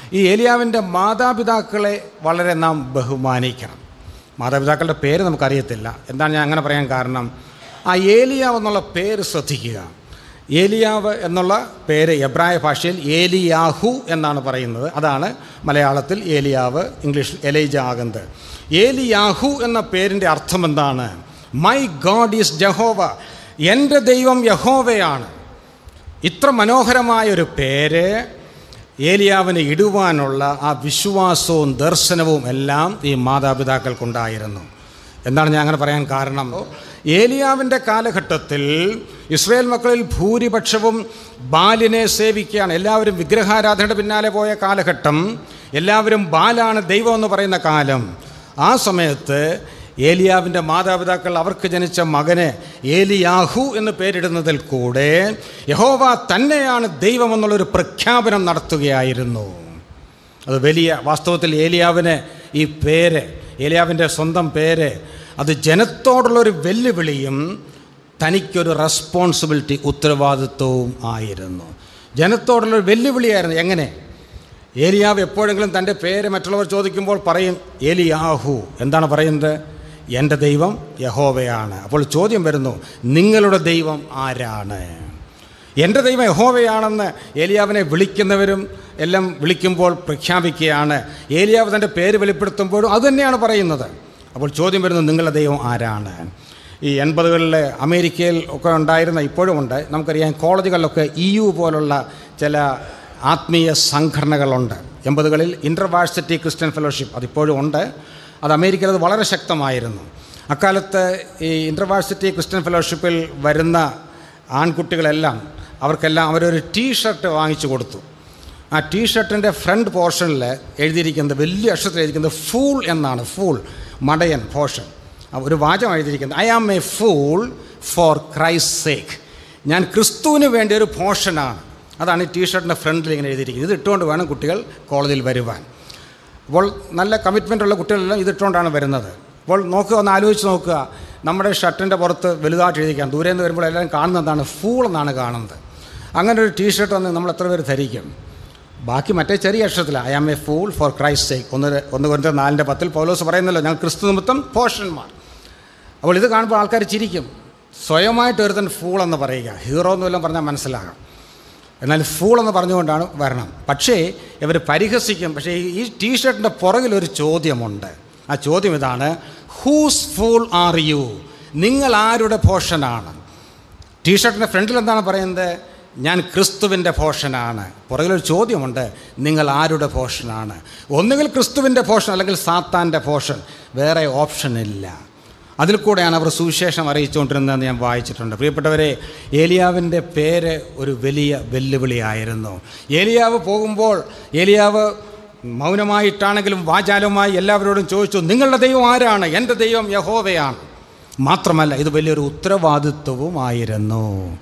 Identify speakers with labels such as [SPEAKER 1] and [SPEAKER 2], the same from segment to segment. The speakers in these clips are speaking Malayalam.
[SPEAKER 1] ഈ ഏലിയാവിൻ്റെ മാതാപിതാക്കളെ വളരെ നാം ബഹുമാനിക്കണം മാതാപിതാക്കളുടെ പേര് നമുക്കറിയത്തില്ല എന്താണ് ഞാൻ അങ്ങനെ പറയാൻ കാരണം ആ ഏലിയാവ് എന്നുള്ള പേര് ശ്രദ്ധിക്കുക ഏലിയാവ് എന്നുള്ള പേര് എബ്രായ ഭാഷയിൽ ഏലിയാഹു എന്നാണ് പറയുന്നത് അതാണ് മലയാളത്തിൽ ഏലിയാവ് ഇംഗ്ലീഷിൽ എലൈജ ആകുന്നത് ഏലിയാഹു എന്ന പേരിൻ്റെ അർത്ഥം എന്താണ് മൈ ഗോഡ് ഈസ് ജഹോവ എൻ്റെ ദൈവം യഹോവയാണ് ഇത്ര മനോഹരമായൊരു പേര് ഏലിയാവിന് ഇടുവാനുള്ള ആ വിശ്വാസവും ദർശനവും എല്ലാം ഈ മാതാപിതാക്കൾക്കുണ്ടായിരുന്നു എന്താണ് ഞാൻ അങ്ങനെ പറയാൻ കാരണം ഏലിയാവിൻ്റെ കാലഘട്ടത്തിൽ ഇസ്രയേൽ മക്കളിൽ ഭൂരിപക്ഷവും ബാലിനെ സേവിക്കുകയാണ് എല്ലാവരും വിഗ്രഹാരാധനയുടെ പിന്നാലെ പോയ കാലഘട്ടം എല്ലാവരും ബാലാണ് ദൈവം എന്ന് പറയുന്ന കാലം ആ സമയത്ത് ഏലിയാവിൻ്റെ മാതാപിതാക്കൾ അവർക്ക് ജനിച്ച മകന് ഏലിയാഹു എന്ന് പേരിടുന്നതിൽ കൂടെ യഹോവ തന്നെയാണ് ദൈവമെന്നുള്ളൊരു പ്രഖ്യാപനം നടത്തുകയായിരുന്നു അത് വലിയ വാസ്തവത്തിൽ ഏലിയാവിന് ഈ പേര് ഏലിയാവിൻ്റെ സ്വന്തം പേര് അത് ജനത്തോടുള്ളൊരു വെല്ലുവിളിയും തനിക്കൊരു റെസ്പോൺസിബിലിറ്റി ഉത്തരവാദിത്വവും ആയിരുന്നു ജനത്തോടുള്ളൊരു വെല്ലുവിളിയായിരുന്നു എങ്ങനെ ഏലിയാവ് എപ്പോഴെങ്കിലും തൻ്റെ പേര് മറ്റുള്ളവർ ചോദിക്കുമ്പോൾ പറയും ഏലിയാഹു എന്താണ് പറയുന്നത് എൻ്റെ ദൈവം യഹോവയാണ് അപ്പോൾ ചോദ്യം വരുന്നു നിങ്ങളുടെ ദൈവം ആരാണ് എൻ്റെ ദൈവം യഹോവയാണെന്ന് ഏലിയാവിനെ വിളിക്കുന്നവരും എല്ലാം വിളിക്കുമ്പോൾ പ്രഖ്യാപിക്കുകയാണ് ഏലിയാവ് തൻ്റെ പേര് വെളിപ്പെടുത്തുമ്പോഴും അതുതന്നെയാണ് പറയുന്നത് അപ്പോൾ ചോദ്യം വരുന്നത് നിങ്ങളുടെ ദൈവം ആരാണ് ഈ എൺപതുകളിൽ അമേരിക്കയിൽ ഒക്കെ ഉണ്ടായിരുന്ന ഇപ്പോഴും ഉണ്ട് നമുക്കറിയാം കോളേജുകളിലൊക്കെ ഇ യു പോലുള്ള ചില ആത്മീയ സംഘടനകളുണ്ട് എൺപതുകളിൽ ഇൻ്റർവാഴ്സിറ്റി ക്രിസ്ത്യൻ ഫെലോഷിപ്പ് അതിപ്പോഴും ഉണ്ട് അത് അമേരിക്കയിൽ അത് വളരെ ശക്തമായിരുന്നു അക്കാലത്ത് ഈ ഇൻ്റർവാഴ്സിറ്റി ക്രിസ്ത്യൻ ഫെലോഷിപ്പിൽ വരുന്ന ആൺകുട്ടികളെല്ലാം അവർക്കെല്ലാം അവരൊരു ടീ ഷർട്ട് വാങ്ങിച്ചു കൊടുത്തു ആ ടീ ഷർട്ടിൻ്റെ ഫ്രണ്ട് പോർഷനിൽ എഴുതിയിരിക്കുന്നത് വലിയ അക്ഷരത്തിൽ എഴുതിയിരിക്കുന്നത് ഫൂൾ എന്നാണ് ഫൂൾ മടയൻ പോർഷൻ ഒരു വാചകം എഴുതിയിരിക്കുന്നത് I am a fool for Christ sake ഞാൻ ക്രിസ്തുവിന് വേണ്ടി ഒരു പോർഷനാണ് അതാണ് ഈ ടീ ഷർട്ടിൻ്റെ ഫ്രണ്ടിൽ ഇങ്ങനെ എഴുതിയിരിക്കുന്നത് ഇത് ഇട്ടുകൊണ്ട് വേണം കുട്ടികൾ കോളേജിൽ വരുവാൻ അപ്പോൾ നല്ല കമ്മിറ്റ്മെൻ്റ് ഉള്ള കുട്ടികളെല്ലാം ഇതിട്ടുകൊണ്ടാണ് വരുന്നത് അപ്പോൾ നോക്കുക ഒന്ന് ആലോചിച്ച് നോക്കുക നമ്മുടെ ഷർട്ടിൻ്റെ പുറത്ത് വലുതായിട്ട് എഴുതിക്കാം ദൂരെ നിന്ന് വരുമ്പോൾ എല്ലാവരും കാണുന്നതാണ് ഫൂൾ എന്നാണ് കാണുന്നത് അങ്ങനെ ഒരു ടീ ഷർട്ട് ഒന്ന് നമ്മൾ എത്ര പേര് ധരിക്കും ബാക്കി മറ്റേ ചെറിയ അക്ഷരത്തിൽ I am a fool for Christ sake ഒന്ന് ഒന്ന് കുറഞ്ഞ നാലിൻ്റെ പത്തിൽ പൗലോസ് പറയുന്നല്ലോ ഞങ്ങൾ ക്രിസ്തു നിമിത്തം പോഷന്മാർ അപ്പോൾ ഇത് കാണുമ്പോൾ ആൾക്കാർ ചിരിക്കും സ്വയമായിട്ട് ഒരുത്തൻ ഫൂൾ എന്ന് പറയുക ഹീറോ എന്ന് വല്ലതും പറഞ്ഞാൽ മനസ്സിലാകാം എന്നാൽ ഫൂൾ എന്ന് പറഞ്ഞുകൊണ്ടാണ് വരണം പക്ഷേ ഇവർ പരിഹസിക്കും പക്ഷേ ഈ ടീ ഷർട്ടിൻ്റെ പുറകിലൊരു ചോദ്യമുണ്ട് ആ ചോദ്യം ഇതാണ് ഹൂസ് ഫൂൾ ആർ യു നിങ്ങൾ ആരുടെ പോഷനാണ് ടീ ഷർട്ടിൻ്റെ ഫ്രണ്ടിൽ എന്താണ് പറയുന്നത് ഞാൻ ക്രിസ്തുവിൻ്റെ പോഷനാണ് പുറകിലൊരു ചോദ്യമുണ്ട് നിങ്ങൾ ആരുടെ പോഷനാണ് ഒന്നുകിൽ ക്രിസ്തുവിൻ്റെ പോഷൻ അല്ലെങ്കിൽ സാത്താൻ്റെ പോഷൻ വേറെ ഓപ്ഷൻ ഇല്ല അതിൽ കൂടെയാണ് അവർ സുവിശേഷം അറിയിച്ചുകൊണ്ടിരുന്നതെന്ന് ഞാൻ വായിച്ചിട്ടുണ്ട് പ്രിയപ്പെട്ടവരെ ഏലിയാവിൻ്റെ പേര് ഒരു വലിയ വെല്ലുവിളിയായിരുന്നു ഏലിയാവ് പോകുമ്പോൾ ഏലിയാവ് മൗനമായിട്ടാണെങ്കിലും വാചാലമായി എല്ലാവരോടും ചോദിച്ചു നിങ്ങളുടെ ദൈവം ആരാണ് എൻ്റെ ദൈവം യഹോവയാണ് മാത്രമല്ല ഇത് വലിയൊരു ഉത്തരവാദിത്വവുമായിരുന്നു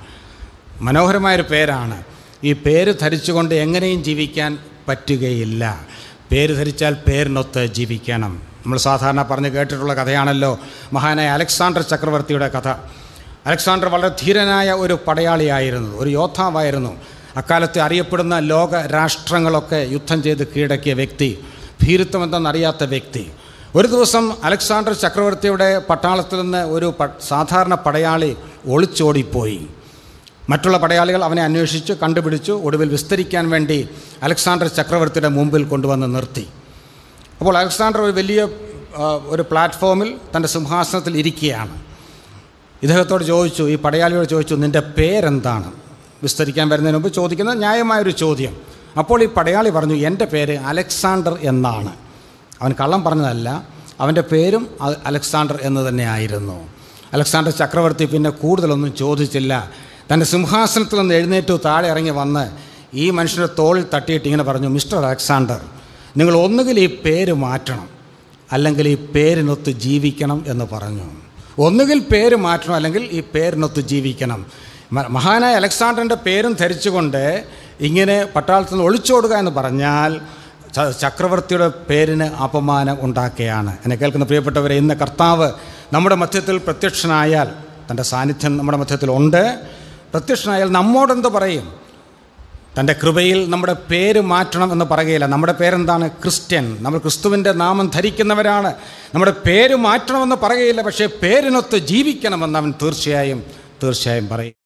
[SPEAKER 1] മനോഹരമായൊരു പേരാണ് ഈ പേര് ധരിച്ചുകൊണ്ട് എങ്ങനെയും ജീവിക്കാൻ പറ്റുകയില്ല പേര് ധരിച്ചാൽ പേരിനൊത്ത് ജീവിക്കണം നമ്മൾ സാധാരണ പറഞ്ഞ് കേട്ടിട്ടുള്ള കഥയാണല്ലോ മഹാനായ അലക്സാണ്ടർ ചക്രവർത്തിയുടെ കഥ അലക്സാണ്ടർ വളരെ ധീരനായ ഒരു പടയാളിയായിരുന്നു ഒരു യോദ്ധാവായിരുന്നു അക്കാലത്ത് അറിയപ്പെടുന്ന ലോക രാഷ്ട്രങ്ങളൊക്കെ യുദ്ധം ചെയ്ത് കീഴടക്കിയ വ്യക്തി ഭീരുത്വം എന്തെന്നറിയാത്ത വ്യക്തി ഒരു ദിവസം അലക്സാണ്ടർ ചക്രവർത്തിയുടെ പട്ടാളത്തിൽ നിന്ന് ഒരു പ സാധാരണ പടയാളി ഒളിച്ചോടിപ്പോയി മറ്റുള്ള പടയാളികൾ അവനെ അന്വേഷിച്ചു കണ്ടുപിടിച്ചു ഒടുവിൽ വിസ്തരിക്കാൻ വേണ്ടി അലക്സാണ്ടർ ചക്രവർത്തിയുടെ മുമ്പിൽ കൊണ്ടുവന്ന് നിർത്തി അപ്പോൾ അലക്സാണ്ടർ ഒരു വലിയ ആ, ഒരു പ്ലാറ്റ്ഫോമിൽ തൻ്റെ സിംഹാസനത്തിൽ ഇരിക്കുകയാണ് ഇദ്ദേഹത്തോട് ചോദിച്ചു ഈ പടയാളിയോട് ചോദിച്ചു നിൻ്റെ പേരെന്താണ് വിസ്തരിക്കാൻ വരുന്നതിന് മുമ്പ് ചോദിക്കുന്ന ന്യായമായൊരു ചോദ്യം അപ്പോൾ ഈ പടയാളി പറഞ്ഞു എൻ്റെ പേര് അലക്സാണ്ടർ എന്നാണ് അവൻ കള്ളം പറഞ്ഞതല്ല അവൻ്റെ പേരും അ- അലക്സാണ്ടർ എന്ന് തന്നെയായിരുന്നു അലക്സാണ്ടർ ചക്രവർത്തി പിന്നെ കൂടുതലൊന്നും ചോദിച്ചില്ല തൻ്റെ സിംഹാസനത്തിൽ നിന്ന് എഴുന്നേറ്റു താഴെ ഇറങ്ങി വന്ന് ഈ മനുഷ്യൻ്റെ തോളിൽ തട്ടിയിട്ട് ഇങ്ങനെ പറഞ്ഞു മിസ്റ്റർ അലക്സാണ്ടർ നിങ്ങൾ ഒന്നുകിൽ ഈ പേര് മാറ്റണം അല്ലെങ്കിൽ ഈ പേരിനൊത്ത് ജീവിക്കണം എന്ന് പറഞ്ഞു ഒന്നുകിൽ പേര് മാറ്റണം അല്ലെങ്കിൽ ഈ പേരിനൊത്ത് ജീവിക്കണം മ- മഹാനായ അലക്സാണ്ടറിൻ്റെ പേരും ധരിച്ചുകൊണ്ട് ഇങ്ങനെ പട്ടാളത്തിൽ നിന്ന് ഒളിച്ചോടുക എന്ന് പറഞ്ഞാൽ ച- ചക്രവർത്തിയുടെ പേരിന് അപമാനം ഉണ്ടാക്കുകയാണ് എന്നെ കേൾക്കുന്ന പ്രിയപ്പെട്ടവരെ ഇന്ന് കർത്താവ് നമ്മുടെ മധ്യത്തിൽ പ്രത്യക്ഷനായാൽ തൻ്റെ സാന്നിധ്യം നമ്മുടെ മധ്യത്തിൽ ഉണ്ട് പ്രത്യക്ഷനായാൽ നമ്മോടെന്ത് പറയും തൻ്റെ കൃപയിൽ നമ്മുടെ പേര് മാറ്റണം എന്ന് പറയുകയില്ല നമ്മുടെ പേരെന്താണ് ക്രിസ്ത്യൻ നമ്മൾ ക്രിസ്തുവിൻ്റെ നാമം ധരിക്കുന്നവരാണ് നമ്മുടെ പേര് മാറ്റണമെന്ന് പറയുകയില്ല പക്ഷേ പേരിനൊത്ത് ജീവിക്കണമെന്ന് അവൻ തീർച്ചയായും തീർച്ചയായും പറയും